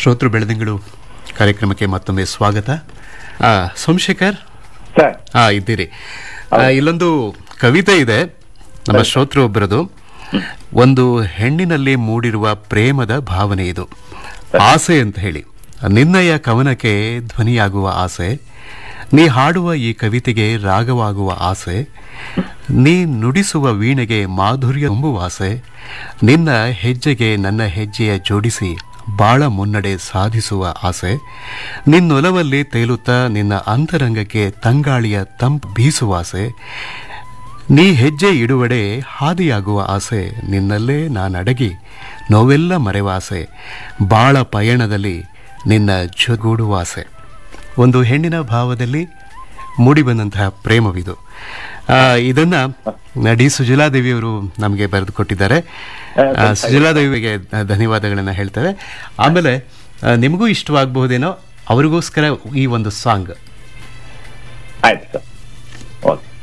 ಶ್ರೋತೃ ಬೆಳದಿಂಗಳು ಕಾರ್ಯಕ್ರಮಕ್ಕೆ ಮತ್ತೊಮ್ಮೆ ಸ್ವಾಗತ ಆ, ಸೋಮಶೇಖರ್ ಸರ್ ಹಾ ಇದ್ದೀರಿ ಆ, ಇಲ್ಲೊಂದು ಕವಿತೆ ಇದೆ ನಮ್ಮ ಶ್ರೋತೃ ಒಬ್ಬರದು ಒಂದು ಹೆಣ್ಣಿನಲ್ಲಿ ಮೂಡಿರುವ ಪ್ರೇಮದ ಭಾವನೆ ಇದು ಆಸೆ ಅಂತ ಹೇಳಿ ನಿನ್ನಯ ಕವನಕ್ಕೆ ಧ್ವನಿಯಾಗುವ ಆಸೆ ನೀ ಹಾಡುವ ಈ ಕವಿತೆಗೆ ರಾಗವಾಗುವ ಆಸೆ ನೀ ನುಡಿಸುವ ವೀಣೆಗೆ ಮಾಧುರ್ಯ ತುಂಬುವ ಆಸೆ ನಿನ್ನ ಹೆಜ್ಜೆಗೆ ನನ್ನ ಹೆಜ್ಜೆಯ ಜೋಡಿಸಿ ಬಾಳ ಮುನ್ನಡೆ ಸಾಧಿಸುವ ಆಸೆ ನಿನ್ನೊಲವಲ್ಲಿ ತೇಲುತ್ತಾ ನಿನ್ನ ಅಂತರಂಗಕ್ಕೆ ತಂಗಾಳಿಯ ತಂಪು ಬೀಸುವ ಆಸೆ ನೀ ಹೆಜ್ಜೆ ಇಡುವಡೆ ಹಾದಿಯಾಗುವ ಆಸೆ ನಿನ್ನಲ್ಲೇ ನಾನಡಗಿ ನೋವೆಲ್ಲ ಮರೆವ ಆಸೆ ಬಾಳ ಪಯಣದಲ್ಲಿ ನಿನ್ನ ಜೊಗೂಡುವ ಆಸೆ ಒಂದು ಹೆಣ್ಣಿನ ಭಾವದಲ್ಲಿ ಮೂಡಿಬಂದಂತಹ ಪ್ರೇಮವಿದು ಆ, ಇದನ್ನ ಡಿ ಸುಜಲಾದೇವಿಯವರು ನಮಗೆ ಬರೆದು ಕೊಟ್ಟಿದ್ದಾರೆ ಆ, ಸುಜಲಾದೇವಿಗೆ ಧನ್ಯವಾದಗಳನ್ನ ಹೇಳ್ತೇವೆ ಆಮೇಲೆ ಆ, ನಿಮಗೂ ಇಷ್ಟವಾಗಬಹುದೇನೋ ಅವರಿಗೋಸ್ಕರ ಈ ಒಂದು ಸಾಂಗ್ ಆಯ್ತು ಸರ್ ಓಕೆ